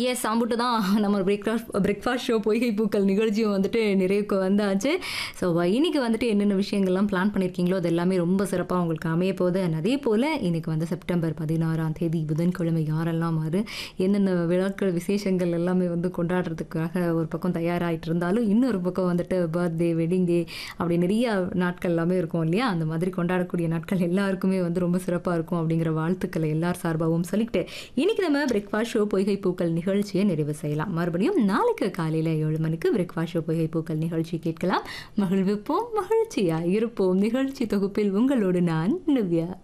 S சாம்பிட்டு தான் நம்ம breakfast breakfast show பொய்கை பூக்கள் நிகழ்ச்சியும் வந்துட்டு நிறைவுக்கு வந்தாச்சு ஸோ இன்னைக்கு வந்துட்டு என்னென்ன விஷயங்கள்லாம் பிளான் பண்ணியிருக்கீங்களோ அது எல்லாமே ரொம்ப சிறப்பாக உங்களுக்கு அமைய போகுது And அதே போல் இன்னைக்கு வந்து செப்டம்பர் பதினாறாம் தேதி புதன்கிழமை யாரெல்லாம் மாறு என்னென்ன விழாக்கள் விசேஷங்கள் எல்லாமே வந்து கொண்டாடுறதுக்காக ஒரு பக்கம் தயாராகிட்டு இருந்தாலும் இன்னொரு பக்கம் வந்துட்டு பர்த்டே வெட்டிங் டே அப்படி நிறைய நாட்கள் எல்லாமே இருக்கும் இல்லையா அந்த மாதிரி கொண்டாடக்கூடிய நாட்கள் எல்லாருக்குமே வந்து ரொம்ப சிறப்பாக இருக்கும் அப்படிங்கிற வாழ்த்துக்களை எல்லார் சார்பாகவும் சொல்லிக்கிட்டு இன்னைக்கு நம்ம பிரேக்ஃபாஸ்ட் ஷோ பொய்கை பூக்கள் நிகழ்ச்சியை நிறைவு செய்யலாம் மறுபடியும் நாளைக்கு காலையில் ஏழு மணிக்கு பிரேக்ஃபாஸ்ட் ஷோ பொய்கை பூக்கள் நிகழ்ச்சி கேட்கலாம் மகிழ்விப்போம் மகிழ்ச்சியா இருப்போம் நிகழ்ச்சி தொகுப்பில் உங்களோடு நான் நிவ்யா